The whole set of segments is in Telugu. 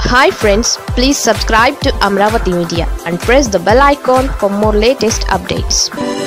hi friends please subscribe to Amaravati media and press the bell icon for more latest updates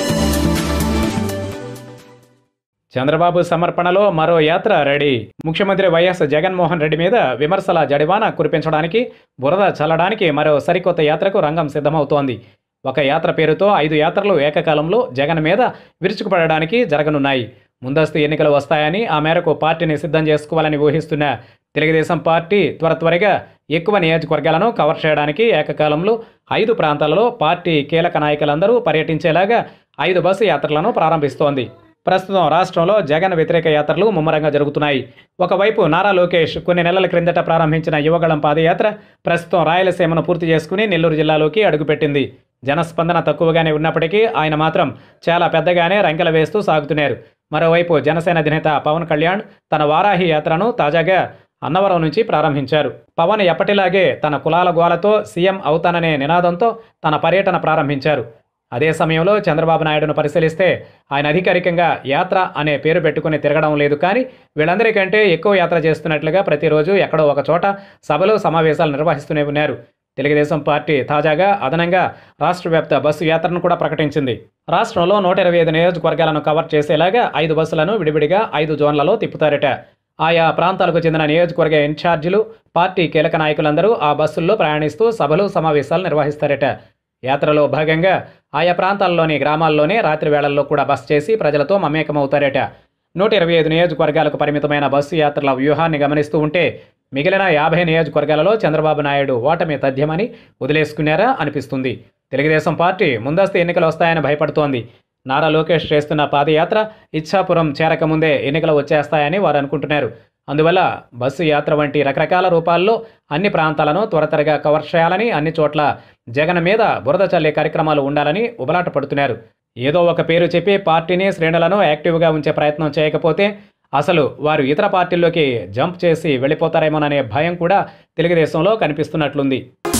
Chandrababu సమర్పణలో మరో యాత్ర రెడీ ముఖ్యమంత్రి వైఎస్ జగన్మోహన్ రెడ్డి మీద విమర్శల జడివాన కురిపించడానికి బురద చల్లడానికి మరో సరికొత్త యాత్రకు రంగం సిద్ధమవుతోంది ఒక యాత్ర పేరుతో ఐదు యాత్రలు ఏకకాలంలో జగన్ మీద విరుచుకుపడడానికి జరగనున్నాయి ముందస్తు ఎన్నికలు వస్తాయని ఆ మేరకు పార్టీని సిద్ధం చేసుకోవాలని ఊహిస్తున్న తెలుగుదేశం పార్టీ త్వర త్వరగా ఎక్కువ నియోజకవర్గాలను కవర్ చేయడానికి ఏకకాలంలో ఐదు ప్రాంతాలలో పార్టీ కీలక నాయకులందరూ పర్యటించేలాగా ఐదు బస్సు యాత్రలను ప్రారంభిస్తోంది ప్రస్తుతం రాష్ట్రంలో జగన్ వ్యతిరేక యాత్రలు ముమ్మరంగా జరుగుతున్నాయి ఒకవైపు నారా లోకేష్ కొన్ని నెలల క్రిందట ప్రారంభించిన యువగళం పాదయాత్ర ప్రస్తుతం రాయలసీమను పూర్తి చేసుకుని నెల్లూరు జిల్లాలోకి అడుగుపెట్టింది జనస్పందన తక్కువగానే ఉన్నప్పటికీ ఆయన మాత్రం చాలా పెద్దగానే రంకెల వేస్తూ సాగుతున్నారు మరోవైపు జనసేన అధినేత పవన్ కళ్యాణ్ తన వారాహి యాత్రను తాజాగా అన్నవరం నుంచి ప్రారంభించారు పవన్ ఎప్పటిలాగే తన కులాల గోలతో సీఎం అవుతాననే నినాదంతో తన పర్యటన ప్రారంభించారు అదే సమయంలో చంద్రబాబు నాయుడును పరిశీలిస్తే ఆయన అధికారికంగా యాత్ర అనే పేరు పెట్టుకుని తిరగడం లేదు కానీ వీళ్ళందరికంటే ఎక్కువ యాత్ర చేస్తున్నట్లుగా ప్రతిరోజు ఎక్కడో ఒక చోట సభలు సమావేశాలు నిర్వహిస్తూనే ఉన్నారు తెలుగుదేశం పార్టీ తాజాగా అదనంగా రాష్ట్ర వ్యాప్త బస్సు యాత్రను కూడా ప్రకటించింది రాష్ట్రంలో నూట ఇరవై ఐదు నియోజకవర్గాలను కవర్ చేసేలాగా ఐదు బస్సులను విడివిడిగా ఐదు జోన్లలో తిప్పుతారట ఆయా ప్రాంతాలకు చెందిన నియోజకవర్గ ఇన్ఛార్జీలు పార్టీ కీలక నాయకులందరూ ఆ బస్సుల్లో ప్రయాణిస్తూ సభలు సమావేశాలు నిర్వహిస్తారట యాత్రలో భాగంగా ఆయా ప్రాంతాల్లోని గ్రామాల్లోనే రాత్రి వేళల్లో కూడా బస్ చేసి ప్రజలతో మమేకమవుతారట నూట ఇరవై ఐదు నియోజకవర్గాలకు పరిమితమైన బస్సు యాత్రల వ్యూహాన్ని గమనిస్తూ ఉంటే మిగిలిన యాభై నియోజకవర్గాలలో చంద్రబాబు నాయుడు ఓటమి తథ్యమని వదిలేసుకున్నారా అనిపిస్తుంది తెలుగుదేశం పార్టీ ముందస్తు ఎన్నికలు వస్తాయని భయపడుతోంది నారా లోకేష్ చేస్తున్న పాదయాత్ర ఇచ్ఛాపురం చేరకముందే ఎన్నికలు వచ్చేస్తాయని వారు అనుకుంటున్నారు అందువల్ల బస్సు యాత్ర వంటి రకరకాల రూపాల్లో అన్ని ప్రాంతాలను త్వర త్వరగా కవర్ చేయాలని అన్ని చోట్ల జగన్ మీద బురద చల్లే కార్యక్రమాలు ఉండాలని ఉబలాట పడుతున్నారు ఏదో ఒక పేరు చెప్పి పార్టీని శ్రేణులను యాక్టివ్గా ఉంచే ప్రయత్నం చేయకపోతే అసలు వారు ఇతర పార్టీల్లోకి జంప్ చేసి వెళ్ళిపోతారేమోననే భయం కూడా తెలుగుదేశంలో కనిపిస్తున్నట్లుంది